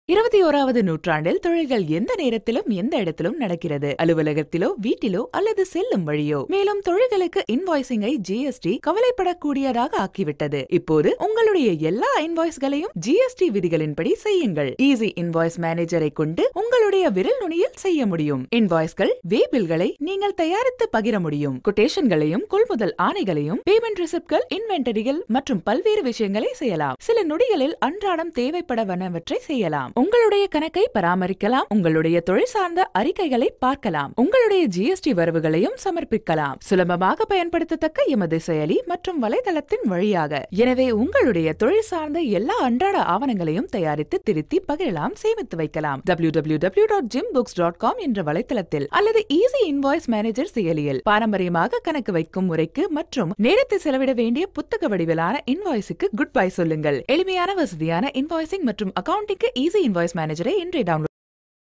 இருபத்தி ஓராவது நூற்றாண்டில் தொழில்கள் எந்த நேரத்திலும் எந்த இடத்திலும் நடக்கிறது அலுவலகத்திலோ வீட்டிலோ அல்லது செல்லும் வழியோ மேலும் தொழில்களுக்கு இன்வாய்சிங்கை ஜிஎஸ்டி கவலைப்படக்கூடியதாக ஆக்கிவிட்டது இப்போது உங்களுடைய எல்லா இன்வாய்ஸ்களையும் ஜிஎஸ்டி விதிகளின்படி செய்யுங்கள் ஈஸி இன்வாய்ஸ் மேனேஜரை கொண்டு உங்களுடைய விரல் நுனியில் செய்ய முடியும் இன்வாய்ஸ்கள் வே பில்களை நீங்கள் தயாரித்து பகிர முடியும் கொட்டேஷன்களையும் கொள்முதல் ஆணைகளையும் பேமெண்ட் ரிசிப்ட்கள் இன்வென்டரிகள் மற்றும் பல்வேறு விஷயங்களை செய்யலாம் சில நொடிகளில் அன்றாடம் தேவைப்படவனவற்றை செய்யலாம் உங்களுடைய கணக்கை பராமரிக்கலாம் உங்களுடைய தொழில் சார்ந்த அறிக்கைகளை பார்க்கலாம் உங்களுடைய ஜிஎஸ்டி வரவுகளையும் சமர்ப்பிக்கலாம் சுலபமாக பயன்படுத்தத்தக்க எமது செயலி மற்றும் வலைதளத்தின் வழியாக எனவே உங்களுடைய தொழில் சார்ந்த எல்லா அன்றாட ஆவணங்களையும் தயாரித்து திருத்தி பகிரலாம் சேமித்து வைக்கலாம் W W W dot gym books dot com என்ற வலைத்தளத்தில் அல்லது ஈஸி இன்வாய்ஸ் மேனேஜர் செயலியில் பாரம்பரியமாக கணக்கு வைக்கும் முறைக்கு மற்றும் நேரத்தை செலவிட வேண்டிய புத்தக வடிவிலான இன்வாய்ஸுக்கு குட் பை சொல்லுங்கள் எளிமையான வசதியான இன்வாய்சிங் மற்றும் அக்கவுண்டிங்க்கு ஈஸி இன்வாய்ஸ் மேனேஜரை இன்றே டவுன்லோட்